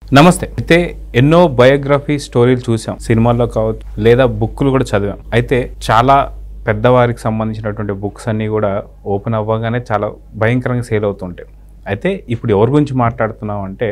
నమస్తే అయితే ఎన్నో బయోగ్రఫీ స్టోరీలు చూసాం సినిమాల్లో కావచ్చు లేదా బుక్లు కూడా చదివాం అయితే చాలా పెద్దవారికి సంబంధించినటువంటి బుక్స్ అన్నీ కూడా ఓపెన్ అవ్వగానే చాలా భయంకరంగా సేల్ అవుతుంటాయి అయితే ఇప్పుడు ఎవరి గురించి మాట్లాడుతున్నాం అంటే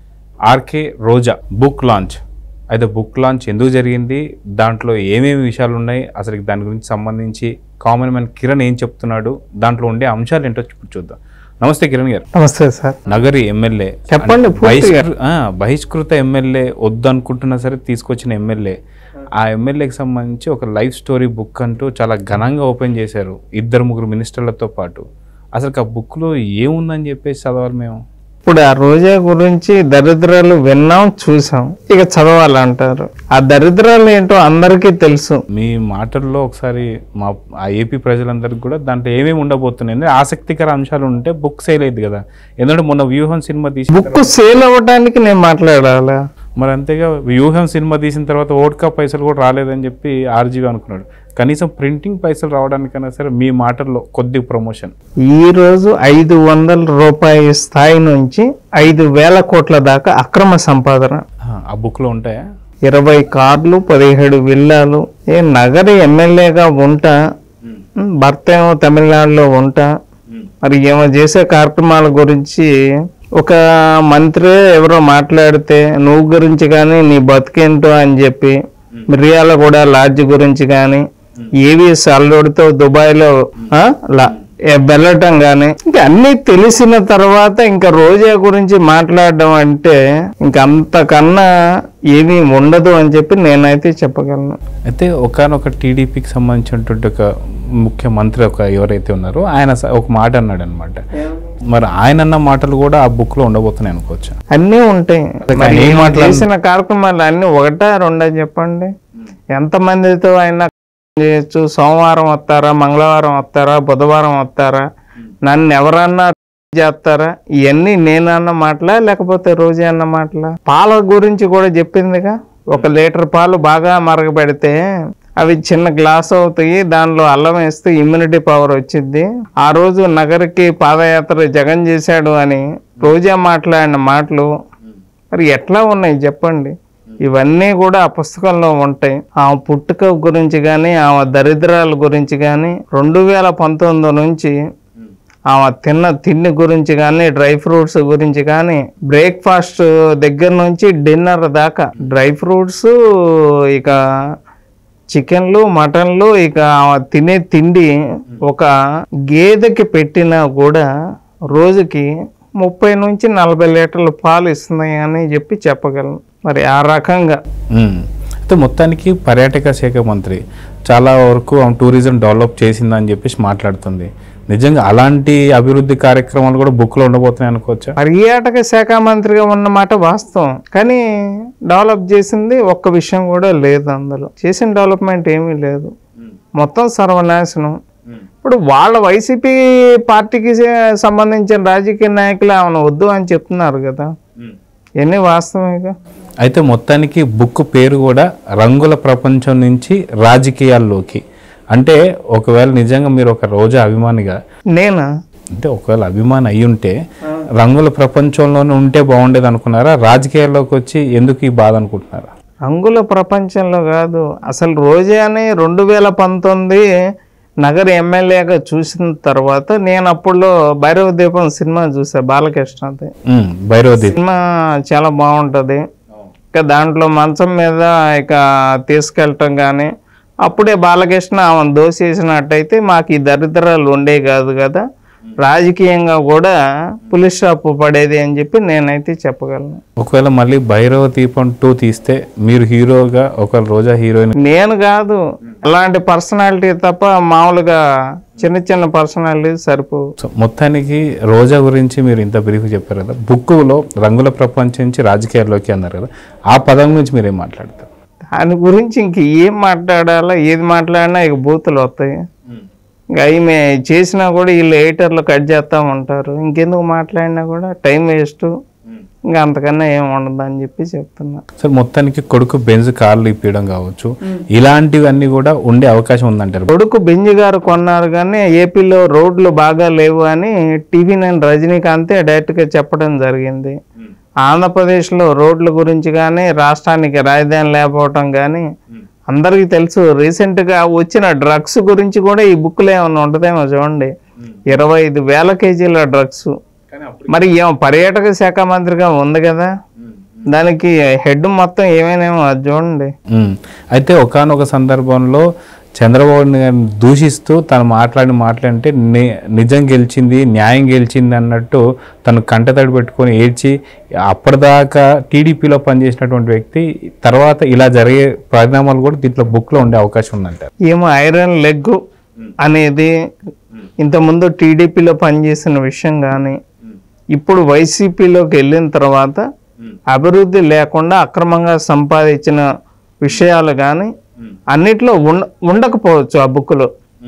ఆర్కే రోజా బుక్ లాంచ్ అయితే బుక్ లాంచ్ ఎందుకు జరిగింది దాంట్లో ఏమేమి విషయాలు ఉన్నాయి అసలు దాని గురించి సంబంధించి కామన్ మ్యాన్ కిరణ్ ఏం చెప్తున్నాడు దాంట్లో ఉండే అంశాలు ఏంటో ఇప్పుడు చూద్దాం నమస్తే కిరణ్ గారు నమస్తే సార్ నగరి ఎమ్మెల్యే చెప్పండి అంటే పూర్తిగా. బహిష్కృ- ఆ, బహిష్కృత ఎమ్మెల్యే వద్దనుకుంటున్నా సరే తీసుకొచ్చిన ఎమ్మెల్యే ఆ ఎమ్మెల్యేకి సంబంధించి ఒక లైఫ్ స్టోరీ బుక్ అంటూ చాలా ఘనంగా ఓపెన్ చేశారు ఇద్దరు ముగ్గురు మినిస్టర్లతో పాటు అసలు ఆ బుక్లో ఏముందని చెప్పేసి చదవాలి మేము ఇప్పుడు ఆ రోజా గురించి దరిద్రాలు విన్నాం చూసాం ఇక చదవాలంటారు ఆ దరిద్రాలు ఏంటో అందరికీ తెలుసు మీ మాటల్లో ఒకసారి మా ఆ ఏపీ ప్రజలందరికీ కూడా దాంట్లో ఏమేమి ఉండబోతున్నాయి అంటే ఆసక్తికర అంశాలు ఉంటే బుక్ సేల్ అయింది కదా ఎందుకంటే మొన్న వ్యూహం సినిమా తీసి బుక్ సేల్ అవ్వడానికి నేను మాట్లాడాలా మరి అంతేగా వ్యూహం సినిమా తీసిన తర్వాత ఓట్కా పైసలు కూడా రాలేదని చెప్పి ఆర్జీవి అనుకున్నాడు కనీసం ప్రింటింగ్ పైసలు రావడానికైనా సరే మీ మాటల్లో కొద్ది ప్రమోషన్ ఈ రోజు ఐదు వందల రూపాయల స్థాయి నుంచి ఐదు వేల కోట్ల దాకా అక్రమ సంపాదన ఆ బుక్లో ఉంటాయా ఇరవై కార్లు పదిహేడు విల్లాలు ఏ నగరి ఎమ్మెల్యేగా ఉంటా భర్త ఏమో తమిళనాడులో ఉంటా మరి ఏమో చేసే కార్యక్రమాల గురించి ఒక మంత్రి ఎవరో మాట్లాడితే నువ్వు గురించి కానీ నీ బతికేంటో అని చెప్పి మిరియాల కూడా లాడ్జ్ గురించి కానీ ఏవిఎస్ అల్లుడితో దుబాయ్లో ఆ, లా- ఏ వెళ్ళటం కానీ ఇంకా అన్ని తెలిసిన తర్వాత ఇంకా రోజా గురించి మాట్లాడడం అంటే ఇంకా అంతకన్నా ఏమీ ఉండదు అని చెప్పి నేనైతే చెప్పగలను అయితే ఒకనొక టీడీపీకి సంబంధించినటువంటి ఒక ముఖ్యమంత్రి ఒక ఎవరైతే ఉన్నారో ఆయన స- ఒక మాట అన్నాడు అనమాట మరి ఆయన అన్న మాటలు కూడా ఆ బుక్లో ఉండబోతున్నాయి అనుకోవచ్చు అన్నీ ఉంటాయి ఆయన మరి ఏం ఈయన మాట్లాడు- చేసిన కార్యక్రమాలు అన్ని ఒకటా రెండా చెప్పండి ఎంతమందితో అయినా చేయొచ్చు సోమవారం వస్తారా మంగళవారం వస్తారా బుధవారం వస్తారా నన్ను ఎవరన్నా చేస్తారా ఇవన్నీ నేనన్న మాటలా లేకపోతే రోజే అన్న మాటలా పాల గురించి కూడా చెప్పిందిగా ఒక లీటర్ పాలు బాగా మరగబెడితే అవి చిన్న గ్లాస్ అవుతాయి దానిలో అల్లం వేస్తే ఇమ్యూనిటీ పవర్ వచ్చింది ఆ రోజు నగరికి పాదయాత్ర జగన్ చేశాడు అని రోజా మాట్లాడిన మాటలు మరి ఎట్లా ఉన్నాయి చెప్పండి ఇవన్నీ కూడా ఆ పుస్తకంలో ఉంటాయి ఆమె పుట్టుక గురించి కానీ ఆమె దరిద్రాల గురించి కానీ రెండు వేల పంతొమ్మిది నుంచి ఆమె తిన్న తిండి గురించి కానీ డ్రై ఫ్రూట్స్ గురించి కానీ బ్రేక్ఫాస్ట్ దగ్గర నుంచి డిన్నర్ దాకా డ్రై ఫ్రూట్స్ ఇక చికెన్లు మటన్లు ఇక ఆమె తినే తిండి ఒక గేదెకి పెట్టినా కూడా రోజుకి ముప్పై నుంచి నలభై లీటర్ల పాలు ఇస్తున్నాయి అని చెప్పి చెప్పగలను మరి ఆ రకంగా ఉమ్. అయితే మొత్తానికి పర్యాటక శాఖ మంత్రి చాలా వరకు ఆమె టూరిజం డెవలప్ చేసిందని చెప్పేసి మాట్లాడుతుంది నిజంగా అలాంటి అభివృద్ధి కార్యక్రమాలు కూడా బుక్లో ఉండబోతున్నాయి అనుకోవచ్చా పర్యాటక శాఖ మంత్రిగా ఉన్నమాట వాస్తవం కానీ డెవలప్ చేసింది ఒక్క విషయం కూడా లేదు అందులో చేసిన డెవలప్మెంట్ ఏమీ లేదు మొత్తం సర్వనాశనం ఇప్పుడు వాళ్ళ వైసీపీ పార్టీకి సే- సంబంధించిన రాజకీయ నాయకులు ఆమెను వద్దు అని చెప్తున్నారు కదా ఎన్ని వాస్తవమేగా అయితే మొత్తానికి బుక్ పేరు కూడా రంగుల ప్రపంచం నుంచి రాజకీయాల్లోకి అంటే ఒకవేళ నిజంగా మీరు ఒక రోజా అభిమానిగా నేనా అంటే ఒకవేళ అభిమాని అయి ఉంటే రంగుల ప్రపంచంలోనే ఉంటే బాగుండేది అనుకున్నారా రాజకీయాల్లోకి వచ్చి ఎందుకు ఈ బాధ అనుకుంటున్నారా రంగుల ప్రపంచంలో కాదు అసలు రోజాని రెండు వేల పంతొమ్మిది నగర ఎమ్మెల్యేగా చూసిన తర్వాత నేను అప్పుడులో భైరవ దీపం సినిమా చూసా బాలకృష్ణది ఉమ్, భైరవదీప్ సినిమా చాలా బాగుంటుంది ఇక దాంట్లో మంచం మీద ఇక తీసుకెళ్ళటం కానీ అప్పుడే బాలకృష్ణ ఆమెను దోసేసినట్టయితే మాకు ఈ దరిద్రాలు ఉండే కాదు కదా రాజకీయంగా కూడా పులిస్ స్టాప్ పడేది అని చెప్పి నేనైతే చెప్పగలను ఒకవేళ మళ్ళీ భైరవ దీపం టూ తీస్తే మీరు హీరోగా ఒక రోజా హీరోయిన్ నేను కాదు అలాంటి పర్సనాలిటీ తప్ప మామూలుగా చిన్న చిన్న పర్సనాలిటీ సరిపో సో మొత్తానికి రోజా గురించి మీరు ఇంత బ్రీఫ్ చెప్పారు కదా బుక్కులో రంగుల ప్రపంచం నుంచి రాజకీయాల్లోకి అన్నారు కదా ఆ పదం గురించి మీరేం మాట్లాడతారు దాని గురించి ఇంక ఏం మాట్లాడాలో ఏది మాట్లాడినా ఇక బూతులు వస్తాయి ఇంకా అవి మే చేసినా కూడా వీళ్ళు ఎయిటర్లు కట్ చేస్తా ఉంటారు ఇంకెందుకు మాట్లాడినా కూడా టైం వేస్ట్ ఇంకా అంతకన్నా ఏం ఉండదు అని చెప్పి చెప్తున్నా సో మొత్తానికి కొడుకు బెంజ్ కార్లు ఇప్పించడం కావచ్చు ఇలాంటివన్నీ కూడా ఉండే అవకాశం ఉందంటారు కొడుకు బెంజి గారు కొన్నారు కానీ ఏపీలో రోడ్లు బాగా లేవు అని టీవీ నైన్ రజనీకాంతే డైరెక్ట్గా చెప్పడం జరిగింది ఆంధ్రప్రదేశ్లో రోడ్ల గురించి కానీ రాష్ట్రానికి రాజధాని లేకపోవటం కానీ అందరికీ తెలుసు రీసెంట్గా వచ్చిన డ్రగ్స్ గురించి కూడా ఈ బుక్లో ఏమైనా ఉంటుందేమో చూడండి ఇరవై ఐదు వేల కేజీల డ్రగ్స్ మరి ఏమో పర్యాటక శాఖ మంత్రిగా ఉంది కదా దానికి హెడ్ మొత్తం ఏమైనామో అది చూడండి ఉమ్. అయితే ఒకానొక సందర్భంలో చంద్రబాబు నాయుడు గారిని దూషిస్తూ తను మాట్లాడిన మాటలంటే ని నిజం గెలిచింది న్యాయం గెలిచింది అన్నట్టు తను కంటతడి పెట్టుకొని ఏడ్చి అప్పటిదాకా టీడీపీలో పనిచేసినటువంటి వ్యక్తి తర్వాత ఇలా జరిగే పరిణామాలు కూడా దీంట్లో బుక్లో ఉండే అవకాశం ఉందంటారు ఏమో ఐరన్ లెగ్ అనేది ఇంతకుముందు టీడీపీలో పనిచేసిన విషయం కానీ ఇప్పుడు వైసీపీలోకి వెళ్ళిన తర్వాత అభివృద్ధి లేకుండా అక్రమంగా సంపాదించిన విషయాలు కానీ అన్నిట్లో ఉండ ఉండకపోవచ్చు ఆ బుక్లో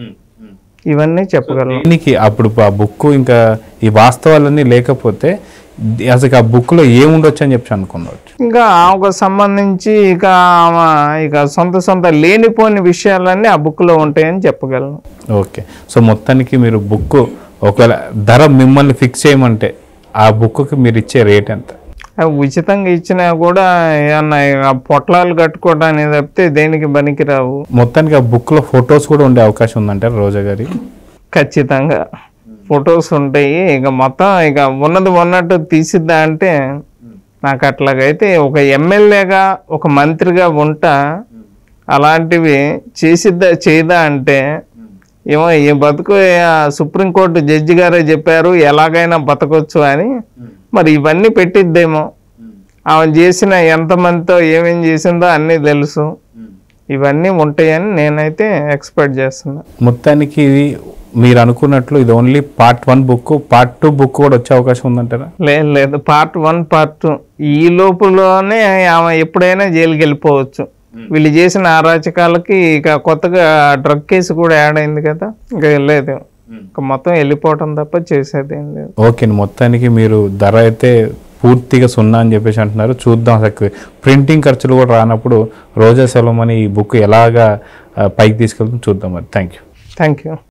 ఇవన్నీ చెప్పగలను దీనికి అప్పుడు ఆ బుక్ ఇంకా ఈ వాస్తవాలన్నీ లేకపోతే ది- అసలు ఆ బుక్లో ఏముండొచ్చు అని చెప్పి అనుకున్నవచ్చు ఇంకా ఆమెకు సంబంధించి ఇక ఆమె ఇక సొంత సొంత లేనిపోని విషయాలన్నీ ఆ బుక్లో ఉంటాయని చెప్పగలను ఓకే సో మొత్తానికి మీరు బుక్ ఒకవేళ ధర మిమ్మల్ని ఫిక్స్ చేయమంటే ఆ బుక్కి మీరు ఇచ్చే రేట్ ఎంత అవి ఉచితంగా ఇచ్చినా కూడా ఏమన్నా ఇక పొట్లాలు కట్టుకోవడానికి తప్పితే దేనికి పనికిరావు మొత్తానికి ఆ బుక్లో ఫొటోస్ కూడా ఉండే అవకాశం ఉందంటారు రోజా గారి ఖచ్చితంగా ఫొటోస్ ఉంటాయి ఇక మొత్తం ఇక ఉన్నది ఉన్నట్టు తీసిద్దా అంటే నాకు అట్లాగైతే ఒక ఎమ్మెల్యేగా ఒక మంత్రిగా ఉంటా అలాంటివి చేసిద్దా చేయదా అంటే ఏమో ఈ బతుకు ఆ సుప్రీంకోర్టు జడ్జి గారే చెప్పారు ఎలాగైనా బతకొచ్చు అని మరి ఇవన్నీ పెట్టిద్దేమో ఆమె చేసిన ఎంతమందితో ఏమేం చేసిందో అన్నీ తెలుసు ఇవన్నీ ఉంటాయని నేనైతే ఎక్స్పెక్ట్ చేస్తున్నా మొత్తానికి ఇది మీరు అనుకున్నట్లు ఇది only part one book part two book కూడా వచ్చే అవకాశం ఉందంటారా లేదు లేదు పార్ట్ వన్ పార్ట్ టూ ఈ లోపులోనే ఆమె ఎప్పుడైనా జైలుకి వెళ్ళిపోవచ్చు వీళ్ళు చేసిన అరాచకాలకి ఇక కొత్తగా డ్రగ్ కేసు కూడా యాడ్ అయింది కదా ఇంకా లేదు ఇక మొత్తం వెళ్ళిపోవటం తప్ప చేసేది ఏం లేదు ఓకే మొత్తానికి మీరు ధర అయితే పూర్తిగా సున్నా అని చెప్పేసి అంటున్నారు చూద్దాం అసలు ప్రింటింగ్ ఖర్చులు కూడా రానప్పుడు రోజా సెలవు ఈ బుక్ ఎలాగా ఆ, పైకి తీసుకెళ్తుంది చూద్దాం మరి థ్యాంక్ యూ థ్యాంక్ యూ